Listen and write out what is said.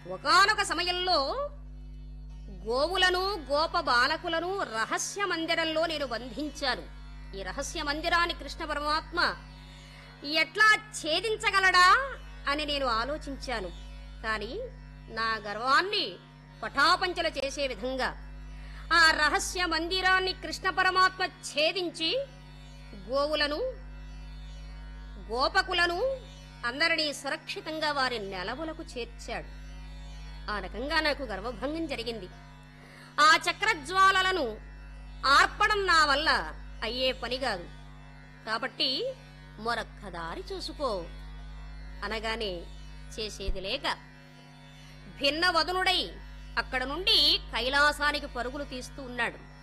ఒకానొక సమయంలో గోవులను గోప బాలకులను రహస్య మందిరంలో నేను బంధించాను ఈ రహస్య మందిరాన్ని కృష్ణ పరమాత్మ ఎట్లా ఛేదించగలడా అని నేను ఆలోచించాను కానీ నా గర్వాన్ని పటాపంచలు చేసే విధంగా ఆ రహస్య మందిరాన్ని కృష్ణ పరమాత్మ ఛేదించి గోవులను గోపకులను అందరినీ సురక్షితంగా వారి నెలవులకు చేర్చాడు ఆ రకంగా నాకు గర్వభంగం జరిగింది ఆ చక్రజ్వాలలను ఆర్పడం నా వల్ల అయ్యే పని కాదు కాబట్టి మరొక్క దారి చూసుకో అనగానే చేసేది లేక భిన్న వదనుడై అక్కడ నుండి కైలాసానికి పరుగులు తీస్తూ ఉన్నాడు